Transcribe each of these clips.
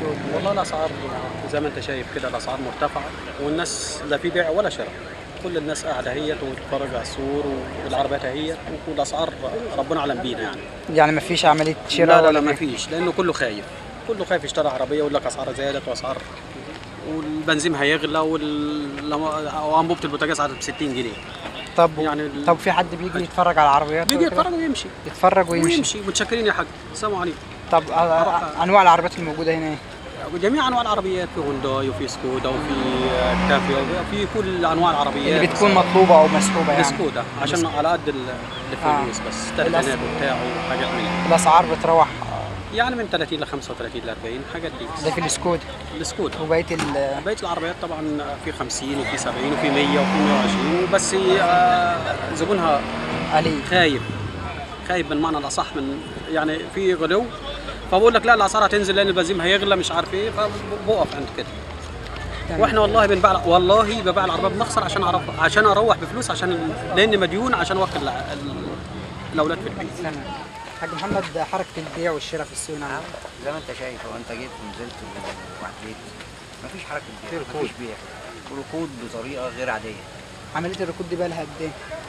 السوق والله الاسعار زي ما انت شايف كده الاسعار مرتفعه والناس لا في بيع ولا شراء كل الناس قاعده هيت وتتفرج على السور والعربيات اهيت والاسعار ربنا اعلم بينا يعني يعني ما فيش عمليه شراء لا لا ولا لا ما بيع؟ فيش لانه كله خايف كله خايف يشتري عربيه يقول لك اسعارها زادت واسعار والبنزين هيغلى وال... او انبوبه البوتاجاز عادت ب 60 جنيه طب يعني ال- طب في حد بيجي يتفرج على العربيات بيجي وكده؟ يتفرج ويمشي يتفرج ويمشي ويمشي متشكرين يا حاج السلام عليكم طب آه، آه، انواع العربيات الموجوده هنا ايه؟ جميع انواع العربيات في هونداي وفي سكودا وفي كافيا وفي كل انواع العربيات اللي بتكون مطلوبه او مسحوبه يعني سكودا عشان على قد ال- اللي في آه. الفلوس بس تلفينات وبتاع وحاجات من دي. الاسعار بتروح يعني من 30 ل 35 ل 40 حاجات دي ده في السكودا السكودا وبقيه ال- بقيه العربيات طبعا في 50 وفي 70 وفي 100 وفي 120 بس آه، زبونها قليل خايف خايف بالمعنى الاصح من يعني في غلو فبقول لك لا الاسعار هتنزل لان البنزين هيغلى مش عارف ايه فبوقف عند كده تمام. واحنا والله بنباع والله ببيع العربيه بنخسر عشان اعرف عشان اروح بفلوس عشان لاني مديون عشان اوكل الع- ال- الاولاد في البيت تمام حاج محمد حركه البيع والشراء في السوق نعم زي ما انت شايف هو انت جيت ونزلت وحديت مفيش حركه بيع مفيش بيع ركود بطريقه غير عاديه عمليه الركود دي بقى لها قد ايه؟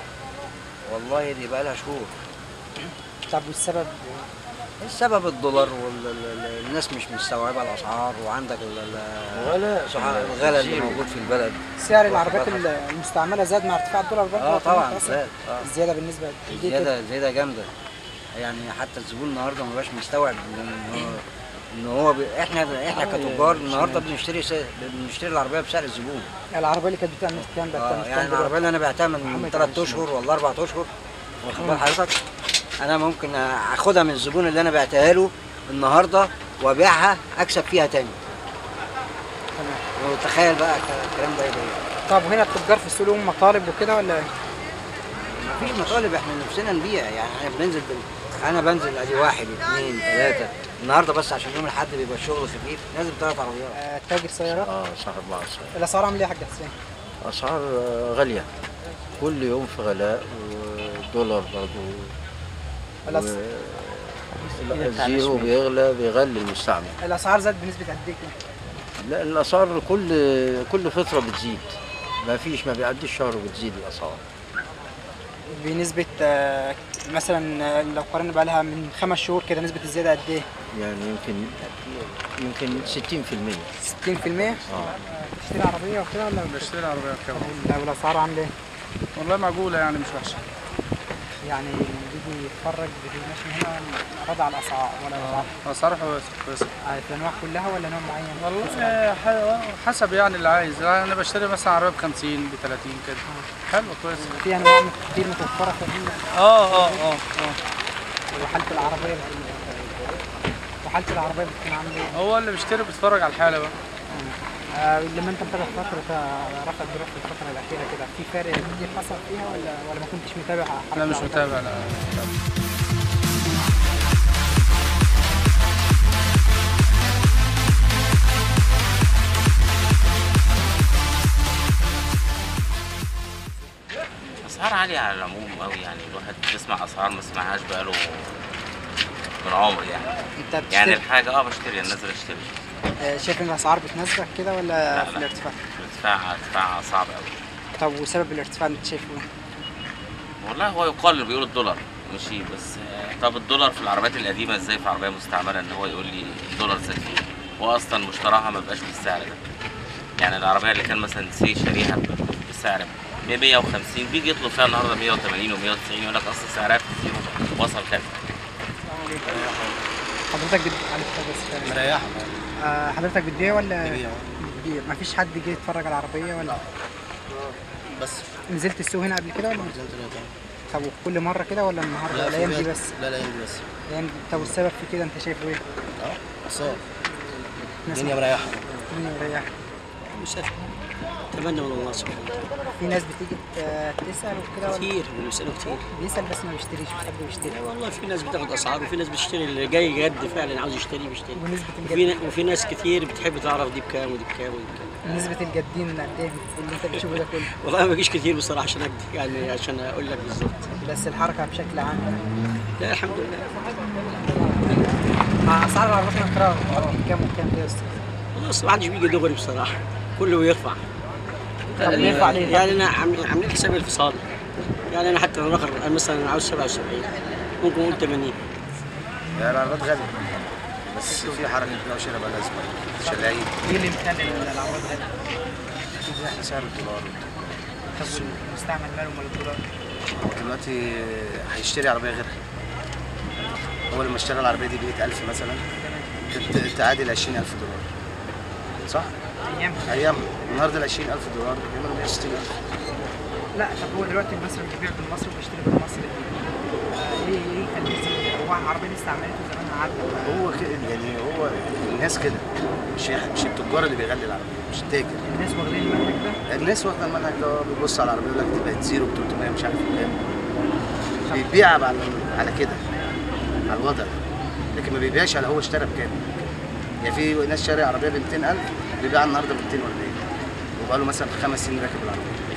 والله دي بقى لها شهور طب والسبب السبب الدولار والناس مش مستوعبه الاسعار وعندك ال- ال- ولا سبحان- الغلا اللي موجود في البلد سعر العربيات المستعمله زاد مع ارتفاع الدولار برضه اه ولا طبعا كمان أصلاً؟ زاد اه الزياده بالنسبه دي كده زياده زياده جامده يعني حتى الزبون النهارده ما بقاش مستوعب ان هو ان هو ب... احنا احنا كتجار النهارده بنشتري س... بنشتري العربيه بسعر الزبون العربيه اللي كانت بتعمل كام بقت اه بتعمل يعني كام دلوقتي؟ العربيه اللي انا بعتها من ثلاث اشهر ولا اربع اشهر واخد بال حضرتك انا ممكن اخدها من الزبون اللي انا بعتها له النهارده وابيعها اكسب فيها تاني تمام. وتخيل بقى الكلام ده يبقى ايه طب وهنا التجار في السوق لهم مطالب وكده ولا مفيش مطالب احنا نفسنا نبيع يعني احنا بننزل بال... انا بنزل ادي واحد اثنين ثلاثه النهارده بس عشان يوم الاحد بيبقى الشغل خفيف لازم ثلاث عربيات آه، تاجر سيارات اه صح الله صح الاسعار عامله ايه يا حاج حسين؟ اسعار آه، غاليه كل يوم في غلاء والدولار برضه الأس- الزيرو بيغلى بيغلي المستعمل الاسعار زادت بنسبه قد ايه كده؟ لا الاسعار كل كل فتره بتزيد ما فيش ما بيعديش شهر وبتزيد الاسعار بنسبه آه، مثلا آه، لو قارنا بقى لها من خمس شهور كده نسبه الزياده قد ايه؟ يعني يمكن يمكن 60% 60% اه تشتري عربيه وكده ولا بشتري عربية كمان لا والاسعار عامله ايه؟ والله معقولة يعني مش وحشة يعني اللي بيجي يتفرج بيجي ماشي هنا راضي على الاسعار ولا الاسعار أسعار كويسة كويسة آه، الانواع كلها ولا نوع معين؟ والله ح- حسب يعني اللي عايز يعني أنا بشتري مثلا عربية ب 50 ب 30 كده حلوة كويسة في انواع كتير متوفره في هنا اه اه اه اه وحاله العربيه بتكون وحاله العربيه بتكون عامله ايه؟ هو اللي بيشتري بيتفرج على الحالة بقى آه، لما انت متابع فتره رفع الدولار في الفتره الاخيره كده في فرق كتير حصل فيها ولا ولا ما كنتش متابع حركة أنا مش العربية؟ متابع لا اسعار عاليه على العموم قوي يعني الواحد بيسمع اسعار ما سمعهاش بقاله من عمر يعني انت يعني بتشتري الحاجه اه بشتري نازل اشتري آه، شايف ان الاسعار بتناسبك كده ولا لا، في لا. الارتفاع؟ ارتفاع ارتفاع صعب قوي طب وسبب الارتفاع انت شايفه ايه؟ والله هو يقال اللي بيقول الدولار ماشي بس آه، طب الدولار في العربيات القديمه ازاي في عربيه مستعمله ان هو يقول لي الدولار زاد فيه هو اصلا مشتراها ما بقاش بالسعر ده يعني العربيه اللي كان مثلا سي شاريها ب- بسعر 150 بيجي يطلب فيها النهارده 180 و190 يقول لك اصل سعرها في الزيرو وصل كذا حضرتك بت... عليك بس مريحه آه، حضرتك بتبيع ولا ببيع. بتبيع مفيش حد جه يتفرج على العربيه ولا بس نزلت السوق هنا قبل كده ولا طب كل مره كده ولا النهارده الايام دي بس لا لا بس الايام دي طب والسبب في كده انت شايفه ايه؟ اه صار ناس الدنيا مريحه الدنيا مريحه مش اتمنى من الله سبحانه في ناس بتيجي ت- تسال وكده ولا كتير بيسالوا كتير بيسال بس ما بيشتريش مش حد بيشتري والله في ناس بتاخد اسعار وفي ناس بتشتري اللي جاي جد فعلا عاوز يشتري بيشتري ونسبه وفي الجد ن- وفي ناس كتير بتحب تعرف دي بكام ودي بكام ودي بكام نسبه الجادين قد ايه اللي انت بتشوفه ده كله والله ما بيجيش كتير بصراحه عشان اكدب يعني عشان اقول لك بالظبط بس الحركه بشكل عام لا الحمد لله مع اسعار العربيات المتراوة كام وكام كده يا استاذ خلاص ما حدش بيجي دغري بصراحه كله يرفع طب بيرفع ليه؟ يعني انا عامل- عاملين حساب الفصال يعني انا حتى لو الاخر أنا مثلا عاوز 77 ممكن اقول 80 يعني العربيات غالية بس في حركة بيع وشراء بقى لازم شلايين ايه اللي مخلي العربيات غالية؟ زي سعر الدولار طب المستعمل ماله مال الدولار؟ هو دلوقتي هيشتري عربية غيرها هو لما اشترى العربية دي ب 100000 مثلا كانت تعادل 20000 دولار صح؟ ايام أيام النهارده ال 20000 دولار بيعملوا 160000 لا طب هو دلوقتي المصري بيبيع بالمصري وبيشتري بالمصري آه، ايه ايه يخليه يزيد؟ هو العربية دي استعملته زمان عدى هو كده يعني هو الناس كده مش مش التجار اللي بيغلي العربية مش التاجر الناس واخدين المنهج ده الناس واخده المنهج ده بيبص على العربيه يقول لك دي بقت زيرو ب 300 مش عارف كام بيبيع على على كده على الوضع ده لكن ما بيبيعش على هو اشترى بكام يعني في ناس شاري عربيه ب 200000 بيبيعها النهارده ب 240 وبقى له مثلا خمس سنين راكب العربيه